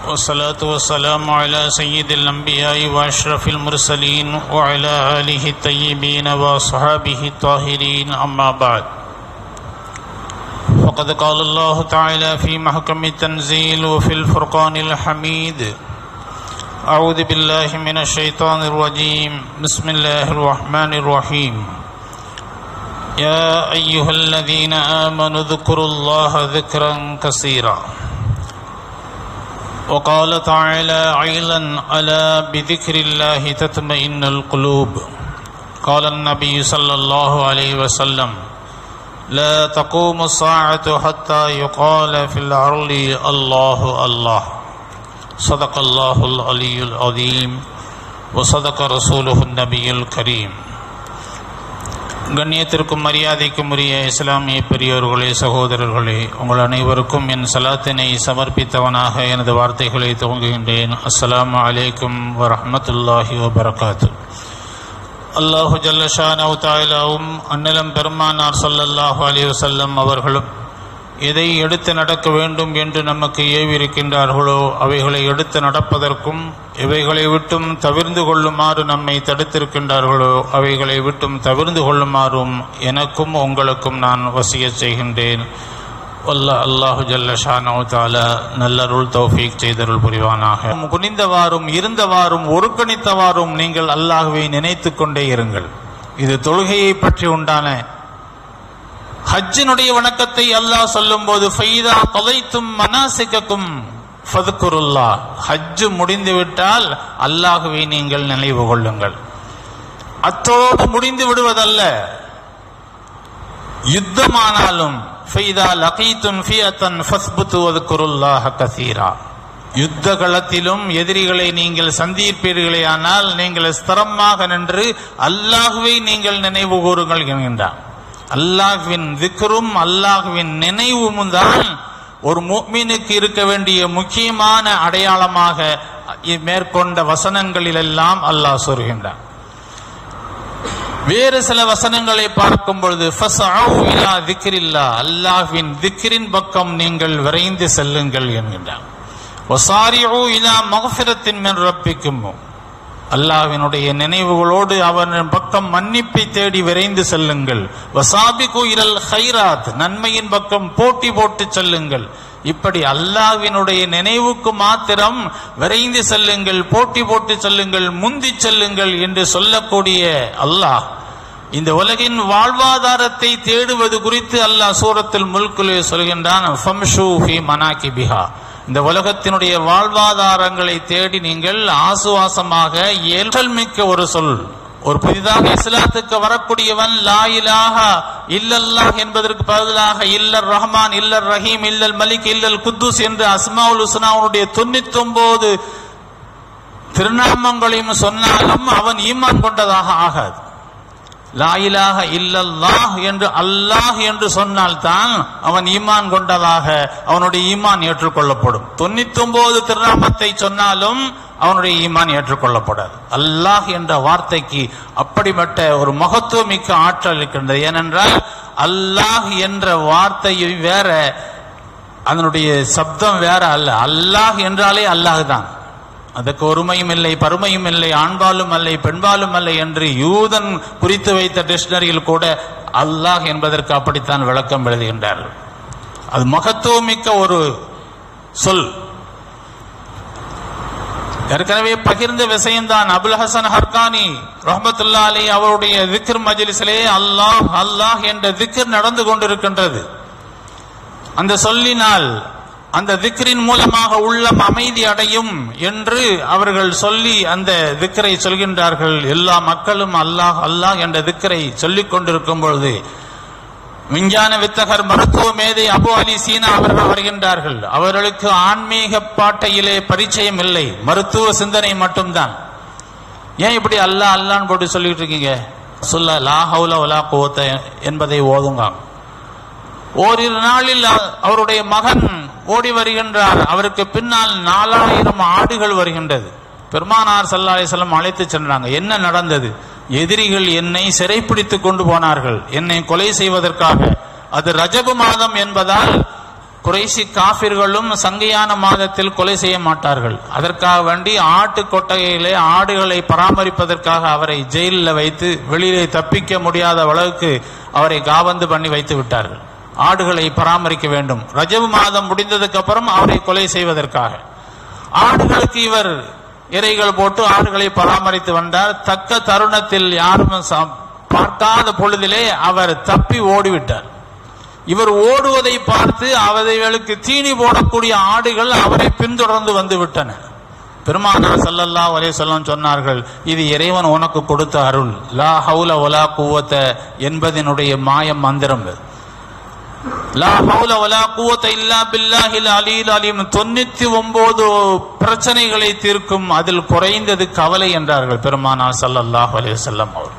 والصلاة والسلام على سيد الأنبياء وأشرف المرسلين وعلى آله الطيبين وأصحابه الطاهرين أما بعد فقد قال الله تعالى في محكم التنزيل وفي الفرقان الحميد أعوذ بالله من الشيطان الرجيم بسم الله الرحمن الرحيم يا أيها الذين آمنوا اذكروا الله ذكرا كثيرا وقال تعالى عيلا ألا بذكر الله تطمئن القلوب قال النبي صلى الله عليه وسلم لا تقوم الساعة حتى يقال في الأرض الله الله صدق الله العلي العظيم وصدق رسوله النبي الكريم கண்ணியத்திற்கும் மரியாதைக்கும் உரிய இஸ்லாமிய பெரியோர்களே சகோதரர்களே உங்கள் அனைவருக்கும் என் சலாத்தினை சமர்ப்பித்தவனாக எனது வார்த்தைகளை துவங்குகின்றேன் அஸ்ஸலாமு அலைக்கும் வரஹ்மத்துல்லாஹி வபரகாத்து அல்லாஹு ஜல்லஷானவு தாயிலாவும் அந்நிலம் பெருமானார் ஸல்லல்லாஹு அலைஹி வஸல்லம் அவர்களும் எதை எடுத்து நடக்க வேண்டும் என்று நமக்கு ஏவிருக்கின்றார்களோ அவைகளை எடுத்து நடப்பதற்கும் இவைகளை விட்டும் தவிர்ந்து கொள்ளுமாறு நம்மை தடுத்திருக்கின்றார்களோ அவைகளை விட்டும் தவிர்ந்து கொள்ளுமாறும் எனக்கும் உங்களுக்கும் நான் வசிய செய்கின்றேன் வல்ல அல்லாஹு ஜல்ல ஷானோ தால நல்லருள் தௌஃபீக் செய்தருள் புரிவானாக குனிந்தவாறும் இருந்தவாறும் ஒருக்கணித்தவாறும் நீங்கள் அல்லாஹுவை நினைத்து கொண்டே இருங்கள் இது தொழுகையை பற்றி உண்டான ஹஜ்ஜினுடைய வணக்கத்தை அல்லாஹ் சொல்லும் போது ஃபைதா தொலைத்தும் மனாசிக்கும் ஃபதுக்குருல்லா ஹஜ்ஜு முடிந்து விட்டால் அல்லாஹுவை நீங்கள் நினைவு கொள்ளுங்கள் அத்தோடு முடிந்து விடுவதல்ல யுத்தமானாலும் ஃபைதா லகீத்தும் ஃபியத்தன் ஃபஸ்புத்து வதுக்குருல்லாஹ கசீரா யுத்த களத்திலும் எதிரிகளை நீங்கள் சந்திப்பீர்களே ஆனால் நீங்கள் ஸ்திரமாக நின்று அல்லாஹுவை நீங்கள் நினைவு கூறுங்கள் என்கின்றார் அல்லாஹ்வின் திக்ரும் அல்லாஹ்வின் நினைவும் தான் ஒரு முக்மீனுக்கு இருக்க வேண்டிய முக்கியமான அடையாளமாக மேற்கொண்ட வசனங்களிலெல்லாம் அல்லாஹ் சொல்கின்றான் வேறு சில வசனங்களை பார்க்கும் பொழுது அல்லாஹ்வின் திக்ரின் பக்கம் நீங்கள் விரைந்து செல்லுங்கள் என்கின்றான் ரப்பிக்கும் அல்லாஹ்வினுடைய நினைவுகளோடு அவன் பக்கம் மன்னிப்பை தேடி விரைந்து செல்லுங்கள் வசாபிகு இரல் ஹைராத் நன்மையின் பக்கம் போட்டி போட்டு செல்லுங்கள் இப்படி அல்லாஹ்வினுடைய நினைவுக்கு மாத்திரம் விரைந்து செல்லுங்கள் போட்டி போட்டு செல்லுங்கள் முந்தி செல்லுங்கள் என்று சொல்லக்கூடிய அல்லாஹ் இந்த உலகின் வாழ்வாதாரத்தை தேடுவது குறித்து அல்லாஹ் சூரத்தில் முல்குலே சொல்கின்றான் பிஹா இந்த உலகத்தினுடைய வாழ்வாதாரங்களை தேடி நீங்கள் ஆசுவாசமாக ஏற்றல் மிக்க ஒரு சொல் ஒரு புதிதாக இஸ்லாத்துக்கு வரக்கூடியவன் லா இலாஹா இல்லல்லாஹ் என்பதற்கு பதிலாக இல்லர் ரஹ்மான் இல்லர் ரஹீம் இல்லல் மலிக் இல்லல் குத்துஸ் என்று அஸ்மாவுல் ஹுஸ்னாவுடைய தொண்ணூத்தி ஒன்பது திருநாமங்களையும் சொன்னாலும் அவன் ஈமான் கொண்டதாக ஆகாது லாயிலாக இல்லல்லாஹ் என்று அல்லாஹ் என்று சொன்னால்தான் அவன் ஈமான் கொண்டதாக அவனுடைய ஈமான் ஏற்றுக்கொள்ளப்படும் தொண்ணூத்தி ஒன்பது திருநாமத்தை சொன்னாலும் அவனுடைய ஈமான் ஏற்றுக்கொள்ளப்படாது அல்லாஹ் என்ற வார்த்தைக்கு அப்படிப்பட்ட ஒரு மகத்துவமிக்க ஆற்றல் இருக்கின்றது ஏனென்றால் அல்லாஹ் என்ற வார்த்தையை வேற அதனுடைய சப்தம் வேற அல்ல அல்லாஹ் என்றாலே அல்லாஹ் தான் அதற்கு ஒருமையும் இல்லை பருமையும் இல்லை ஆண்பாலும் அல்லை பெண்பாலும் அல்ல என்று யூதன் குறித்து வைத்த டிக்ஷனரியில் கூட அல்லாஹ் என்பதற்கு அப்படித்தான் விளக்கம் எழுதுகின்றார்கள் அது மகத்துவமிக்க ஒரு சொல் ஏற்கனவே பகிர்ந்த விஷயம்தான் அபுல் ஹசன் ஹர்கானி ரஹமத்துல்லா அலி அவருடைய திக்ர் மஜிலிசிலே அல்லாஹ் அல்லாஹ் என்ற திக்ர் நடந்து கொண்டிருக்கின்றது அந்த சொல்லினால் அந்த திக்ரின் மூலமாக உள்ளம் அமைதி அடையும் என்று அவர்கள் சொல்லி அந்த திக்கரை சொல்கின்றார்கள் எல்லா மக்களும் அல்லாஹ் அல்லாஹ் என்ற திக்கரை சொல்லிக் கொண்டிருக்கும் பொழுது விஞ்ஞான வித்தகர் மருத்துவ மேதை அபு அலி சீனா அவர்கள் வருகின்றார்கள் அவர்களுக்கு ஆன்மீக பாட்டையிலே பரிச்சயம் இல்லை மருத்துவ சிந்தனை மட்டும்தான் ஏன் இப்படி அல்லாஹ் அல்லான்னு போட்டு சொல்லிட்டு இருக்கீங்க சொல்ல லா ஹவுல ஒலா கோத்த என்பதை ஓதுங்க ஓரிரு நாளில் அவருடைய மகன் ஓடி வருகின்றார் அவருக்கு பின்னால் நாலாயிரம் ஆடுகள் வருகின்றது பெருமானார் சல்லா அலிஸ்லாம் அழைத்து சென்றாங்க என்ன நடந்தது எதிரிகள் என்னை சிறைப்பிடித்து கொண்டு போனார்கள் என்னை கொலை செய்வதற்காக அது ரஜபு மாதம் என்பதால் குறைசி காபிர்களும் சங்கையான மாதத்தில் கொலை செய்ய மாட்டார்கள் அதற்காக வேண்டி ஆட்டு கொட்டகையிலே ஆடுகளை பராமரிப்பதற்காக அவரை ஜெயிலில் வைத்து வெளியிலே தப்பிக்க முடியாத அளவுக்கு அவரை காபந்து பண்ணி வைத்து விட்டார்கள் ஆடுகளை பராமரிக்க வேண்டும் ரஜபு மாதம் முடிந்ததுக்கு அப்புறம் அவரை கொலை செய்வதற்காக ஆடுகளுக்கு இவர் இறைகள் போட்டு ஆடுகளை பராமரித்து வந்தார் தக்க தருணத்தில் யாரும் ச- பார்க்காத பொழுதிலே அவர் தப்பி ஓடிவிட்டார் இவர் ஓடுவதை பார்த்து அவர்களுக்கு தீனி போடக்கூடிய ஆடுகள் அவரை பின்தொடர்ந்து வந்து விட்டன பெருமானார் ஸல்லல்லாஹு அலைஹி வஸல்லம் சொன்னார்கள் இது இறைவன் உனக்கு கொடுத்த அருள் லா ஹவுல வலா குவத்த என்பதனுடைய மாயம் மந்திரம் இது. லா ஹவுல வலா குவத்த இல்லா பில்லாஹில் அலீல் அலீம் தொண்ணூத்தி ஒன்பது பிரச்சனைகளை தீர்க்கும் அதில் குறைந்தது கவலை என்றார்கள் பெருமானார் ஸல்லல்லாஹு அலைஹி வஸல்லம் அவர்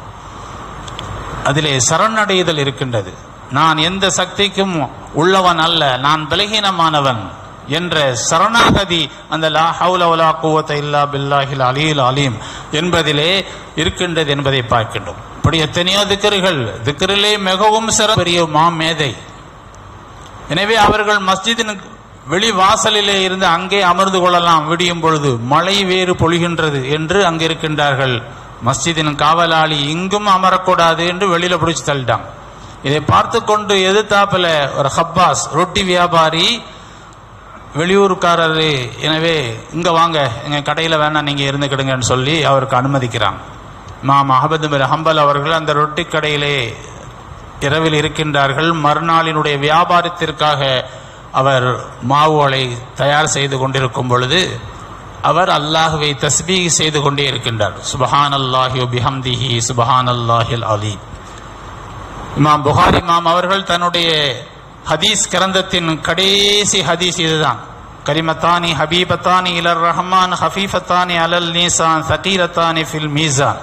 அதிலே சரணடைதல் இருக்கின்றது நான் எந்த சக்திக்கும் உள்ளவன் அல்ல நான் பலகீனமானவன் என்ற சரணாகதி அந்த லா ஹவுல வலா குவத்த இல்லா பில்லாஹில் அலீல் அலீம் என்பதிலே இருக்கின்றது என்பதை பார்க்கின்றோம் இப்படி எத்தனையோ திக்கர்கள் திக்கரிலே மிகவும் சிற பெரிய மாமேதை எனவே அவர்கள் மஸ்ஜிதின் வெளி வாசலிலே இருந்து அங்கே அமர்ந்து கொள்ளலாம் விடியும் பொழுது மழை வேறு பொழிகின்றது என்று அங்கே இருக்கின்றார்கள் மஸ்ஜிதின் காவலாளி இங்கும் அமரக்கூடாது என்று வெளியில பிடிச்சு தள்ளிட்டாங்க இதை பார்த்து கொண்டு எதிர்த்தாப்புல ஒரு ஹப்பாஸ் ரொட்டி வியாபாரி வெளியூர்காரரு எனவே இங்க வாங்க எங்க கடையில வேணா நீங்க இருந்துக்கிடுங்கன்னு சொல்லி அவருக்கு அனுமதிக்கிறாங்க மாம் அகமது பின் ஹம்பல் அவர்கள் அந்த ரொட்டி கடையிலே இரவில் இருக்கின்றார்கள் மறுநாளினுடைய வியாபாரத்திற்காக அவர் மாவுகளை தயார் செய்து கொண்டிருக்கும் பொழுது அவர் அல்லாஹுவை தஸ்பீஹ் செய்து கொண்டே இருக்கின்றார் சுபஹான் அல்லாஹி பிஹம்திஹி சுபஹான் அல்லாஹில் அலி இமாம் புகாரி இமாம் அவர்கள் தன்னுடைய ஹதீஸ் கிரந்தத்தின் கடைசி ஹதீஸ் இதுதான் கரிமத்தானி ஹபீபத்தானி இலர் ரஹ்மான் ஹஃபீஃபத்தானி அலல் நீசான் சகீரத்தானி ஃபில் மீசான்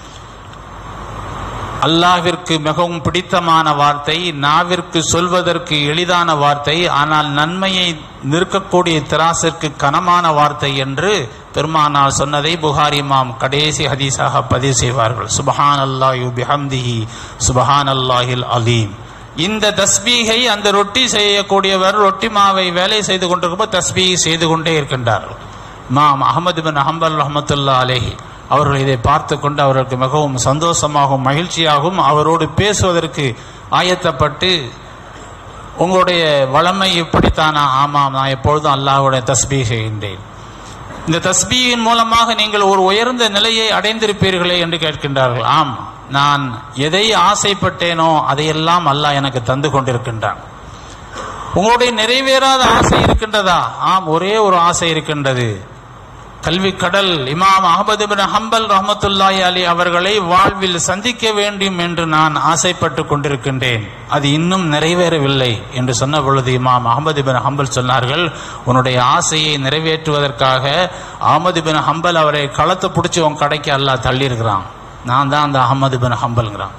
அல்லாஹ்விற்கு மிகவும் பிடித்தமான வார்த்தை நாவிற்கு சொல்வதற்கு எளிதான வார்த்தை ஆனால் நன்மையை நிற்கக்கூடிய திராசிற்கு கனமான வார்த்தை என்று பெருமானார் சொன்னதை புகாரி இமாம் கடைசி ஹதீஸாக பதிவு செய்வார்கள் சுபஹான் அல்லாஹு பிஹம்திஹி சுபஹான் அல்லாஹில் அலீம் இந்த தஸ்பீகை அந்த ரொட்டி செய்யக்கூடியவர் ரொட்டி மாவை வேலை செய்து கொண்டிருக்கும்போது தஸ்பீகை செய்து கொண்டே இருக்கின்றார்கள் மாம் அகமது பின் ஹம்பல் ரஹமத்துல்லா அலேஹி அவர்கள் இதை பார்த்து கொண்டு அவர்களுக்கு மிகவும் சந்தோஷமாகவும் மகிழ்ச்சியாகவும் அவரோடு பேசுவதற்கு ஆயத்தப்பட்டு உங்களுடைய வளமை இப்படித்தானா ஆமாம் நான் எப்பொழுதும் அல்லாஹ்வுடைய தஸ்பீ செய்கின்றேன் இந்த தஸ்பீயின் மூலமாக நீங்கள் ஒரு உயர்ந்த நிலையை அடைந்திருப்பீர்களே என்று கேட்கின்றார்கள் ஆம் நான் எதை ஆசைப்பட்டேனோ அதையெல்லாம் அல்லாஹ் எனக்கு தந்து கொண்டிருக்கின்றான் உங்களுடைய நிறைவேறாத ஆசை இருக்கின்றதா ஆம் ஒரே ஒரு ஆசை இருக்கின்றது கல்வி கடல் இமாம் அகமது பின் ஹம்பல் ரஹமத்துல்லாஹி அலி அவர்களை வாழ்வில் சந்திக்க வேண்டும் என்று நான் ஆசைப்பட்டு கொண்டிருக்கின்றேன் அது இன்னும் நிறைவேறவில்லை என்று சொன்ன பொழுது இமாம் அகமது பின் ஹம்பல் சொன்னார்கள் உன்னுடைய ஆசையை நிறைவேற்றுவதற்காக அகமது பின் ஹம்பல் அவரை களத்தை பிடிச்சி உன் கடைக்கு அல்லாஹ் தள்ளியிருக்கிறான் நான் தான் அந்த அகமது பின் ஹம்பல்ங்கிறான்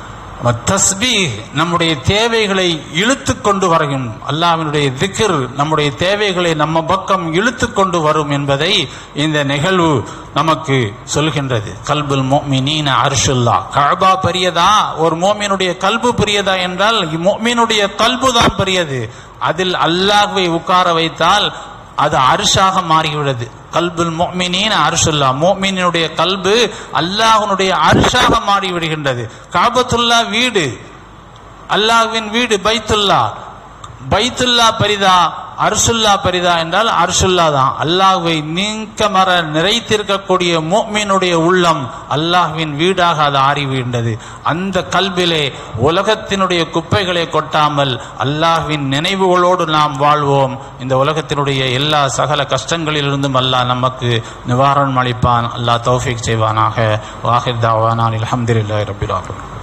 தஸ்பீ நம்முடைய தேவைகளை இழுத்து கொண்டு வரையும் அல்லாஹ்வினுடைய திக்ர் நம்முடைய தேவைகளை நம்ம பக்கம் இழுத்து கொண்டு வரும் என்பதை இந்த நிகழ்வு நமக்கு சொல்கின்றது கல்புல் மோமினீன அர்ஷுல்லா கஅபா பெரியதா ஒரு மோமினுடைய கல்பு பெரியதா என்றால் மோமினுடைய கல்பு தான் பெரியது அதில் அல்லாஹ்வை உட்கார வைத்தால் அது அரிசாக மாறிவிடுது கல்புல் மோமினின் அரிசுல்லா மோமினுடைய கல்பு அல்லாஹ்வுடைய அரிசாக மாறி விடுகின்றது காபத்துல்லா வீடு அல்லாஹ்வின் வீடு பைத்துல்லா பைத்துல்லா பெரிதா அர்சுல்லா பெரிதா என்றால் அர்சுல்லா தான் அல்லாஹ்வை நீங்க மர நிறைத்திருக்கக்கூடிய மோமினுடைய உள்ளம் அல்லாஹ்வின் வீடாக அது ஆறிவிட்டது அந்த கல்விலே உலகத்தினுடைய குப்பைகளை கொட்டாமல் அல்லாஹ்வின் நினைவுகளோடு நாம் வாழ்வோம் இந்த உலகத்தினுடைய எல்லா சகல கஷ்டங்களிலிருந்தும் அல்லாஹ் நமக்கு நிவாரணம் அளிப்பான் அல்லாஹ் தௌஃபீக் செய்வானாக வாஹிர் தாவானான் அல்ஹம்துலில்லாஹி ரப்பில் ஆலமீன்